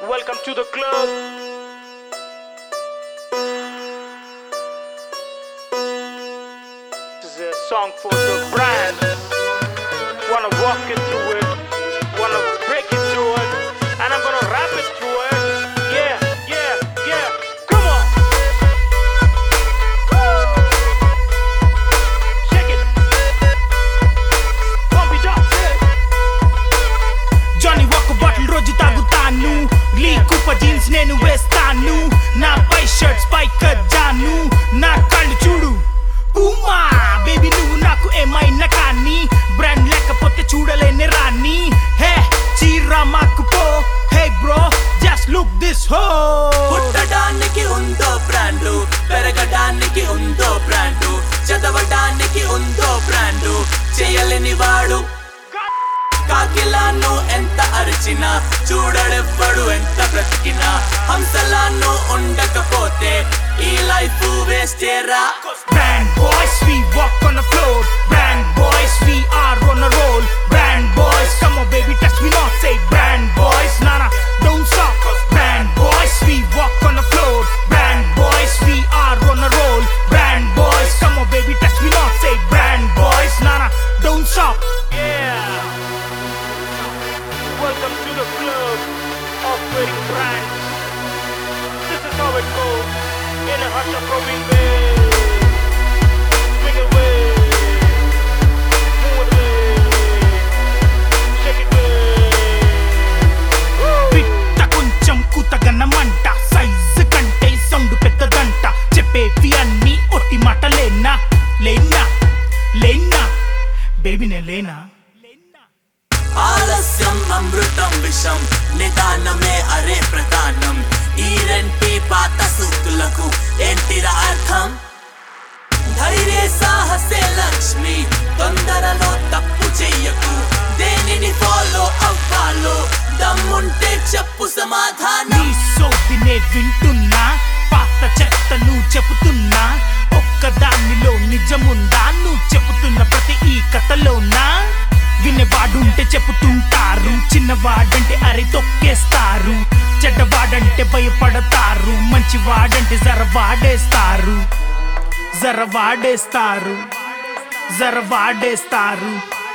welcome to the club. This is a song for the brand. Wanna walk it through it, wanna break it through it, and I'm gonna rap it through it. Yeah, yeah, yeah. Come on. Woo. Shake it. Pump it up. Yeah. Johnny ఒక bottle రోజు తాగుతాను లీ కుప్ప jeans నేను వేస్తాను నా పై shirts పై కజ్జాను నా కళ్ళు చూడు ఉమా బేబీ నువ్వు నాకు ఏమైనా కానీ బ్రాండ్ లేకపోతే చూడలేని రాని హే చీరా మాకు పో hey bro just look this హో పుట్టడానికి ఉందో బ్రాండు పెరగడానికి ఉందో బ్రాండు చదవడానికి ఉందో బ్రాండు చేయలేని వాడు కాకిలాను ఎంత అరిచినా చూడడెవ్వడు ఎంత బ్రతికినా హంసలాను ఉండకపోతే ఈ లైఫ్ వేస్టేరా Brand boys, we walk on the floor. Brand boys, we are on a roll. Brand boys, come on, baby, touch me not. Say brand boys, nah nah, don't stop. Brand boys, we walk on the floor. Brand boys, we are on a roll. Brand boys, come on, baby, touch me not. Say brand boys, nah nah, don't stop. Yeah. Welcome to the club of wedding brands. This is how it goes in a hush of growing way. Swing away, move away, shake it way. పిట్ట కొంచెం కుతగనమంట size కంటే sound పెద్దదంట చెప్పేవి అన్ని ఒట్టి మాటలేనా లేనా లేనా baby నే లేనా ఆలస్యం అమృతం విషం నిదానమే అరే ప్రధానం ఈ రెంటి పాత సూక్తులకు ఏంటిరా అర్థం ధైర్య సాహసే లక్ష్మి తొందరలో తప్పు చెయ్యకు దేనిని ఫాలో అవ్వాలో దమ్ముంటే చెప్పు నీ సమాధానం సోటినే వింటున్నా పాత చెత్తను చెబుతున్నా ఒక్కదానిలో నిజముందా నువ్వు చెబుతున్న ప్రతి ఈ కథలోనా వినేవాడుంటే చెబుతుంటారు చిన్నవాడంటే అరి తొక్కేస్తారు చెడ్డవాడంటే భయపడతారు మంచివాడంటే జర వాడేస్తారు జర వాడేస్తారు జర వాడేస్తారు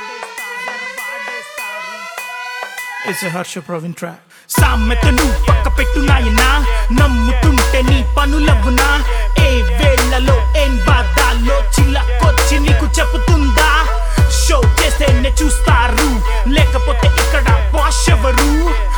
ఇట్స్ హర్ష ప్రవీణ్ ట్రాక్ సామెతను పక్క పెట్టు నాయనా నమ్ముతుంటే నీ పనులవునా ఏ వేళ్లలో ఏం బాధాలో చిల్లకొచ్చి నీకు చెబుతుందా షో చేస్తేనే చూస్తారు లేకపోతే ఇక్కడ వాష్ ఎవరు